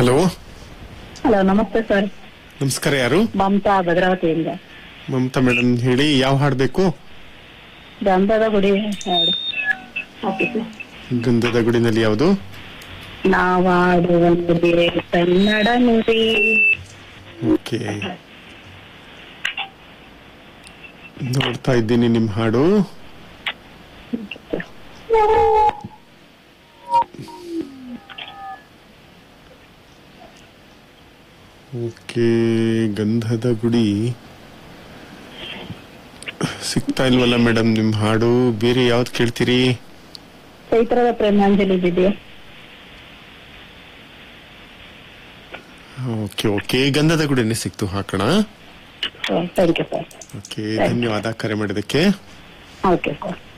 hello hello ನಮಸ್ತೆ sir ನಮಸ್ಕಾರ ಯಾರು ಮಮತಾ ಭದ್ರಾವತಿಯಿಂದ ಮಮತಾ ಮೇಡಮ್ ಹೇಳಿ ಯಾವ ಹಾಡ್ಬೇಕು ಗಂಧದ ಗುಡಿ ಹಾಡು ಓಕೆ ಸರ್ ಗಂಧದ ಗುಡಿನಲ್ಲಿ ಯಾವುದು ನಾವಾಡುವ ನುಡಿ ಕನ್ನಡ ನುಡಿ ಓಕೆ ನೋಡ್ತಾ ಇದ್ದೀನಿ ನಿಮ್ ಹಾಡು ಓಕೆ ಗಂಧದ ಗುಡಿ ಸಿಗ್ತಾ ಇಲ್ವಲ್ಲ ಮೇಡಮ್ ನಿಮ್ ಹಾಡು ಬೇರೆ ಯಾವ್ದು ಕೇಳ್ತೀರಿ ಚೈತ್ರದ ಪ್ರೇಮಾಂಜಲಿ ಇದೆಯಾ ಓಕೆ ಓಕೆ ಗಂಧದ ಗುಡಿನೇ ಸಿಕ್ತು ಹಾಕೋಣ ಥ್ಯಾಂಕ್ ಯು ಸರ್ ಓಕೆ ಧನ್ಯವಾದ ಕರೆ ಮಾಡಿದಕ್ಕೆ ಓಕೆ ಸರ್